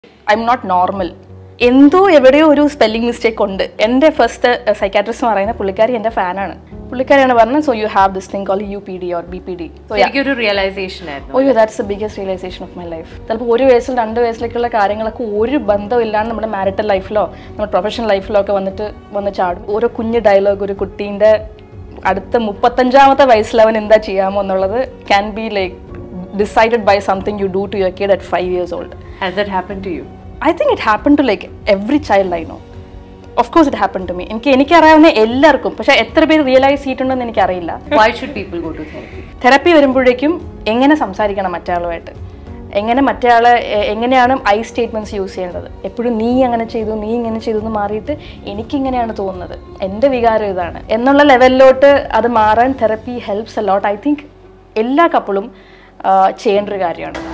I am not normal എന്തോ എവിടെയോ ഒരു സ്പെല്ലിംഗ് മിസ്റ്റേക്ക് ഉണ്ട് എൻ്റെ ഫസ്റ്റ് സൈക്കാട്രിസ്റ്റ് എന്ന് പറയുന്ന പുള്ളിക്കാരി എൻ്റെ ഫാനാണ് പുള്ളിക്കാരിയാണ് പറഞ്ഞത് so you have this thing call U P D or B P D so എനിക്കൊരു റിയലൈസേഷൻ ആയിരുന്നു oh you that's the biggest realisation of my life ചിലപ്പോൾ ഒരു വയസ്സിൽ രണ്ട് വയസ്സിലേക്കുള്ള കാര്യങ്ങളൊക്കെ ഒരു ബന്ധമില്ലാണ്ട് നമ്മുടെ മാരിറ്റൽ ലൈഫിലോ നമ്മുടെ പ്രൊഫഷണൽ ലൈഫിലോ ഒക്കെ വന്നിട്ട് വന്ന് ചാടും ഓരോ കുഞ്ഞ് ഡയലോഗ് ഒരു കുട്ടീൻ്റെ അടുത്ത മുപ്പത്തഞ്ചാമത്തെ വയസ്സിൽ അവൻ എന്താ ചെയ്യാമോ എന്നുള്ളത് can be like decided by something you do to your kid at five years old has that happen to you I think it happen to like every child I know of course it happen to me എനിക്ക് എനിക്കറിയാവുന്ന എല്ലാവർക്കും പക്ഷേ എത്ര പേര് realise ചെയ്തിട്ടുണ്ടെന്ന് എനിക്കറിയില്ല why should people go to therapy therapy വരുമ്പോഴേക്കും എങ്ങനെ സംസാരിക്കണം മറ്റേ എങ്ങനെ മറ്റേ ആളെ എ- എങ്ങനെയാണ് ഐ സ്റ്റേറ്റ്മെന്റ്സ് യൂസ് ചെയ്യേണ്ടത് എപ്പോഴും നീ അങ്ങനെ ചെയ്തു നീ ഇങ്ങനെ ചെയ്തു എന്ന് മാറിയിട്ട് എനിക്കിങ്ങനെയാണ് തോന്നുന്നത് എൻ്റെ വികാരം ഇതാണ് എന്നുള്ള ലെവലിലോട്ട് അത് മാറാൻ therapy helps a lot I think എല്ലാ കപ്പിളും ചെയ്യേണ്ട ഒരു കാര്യമാണ്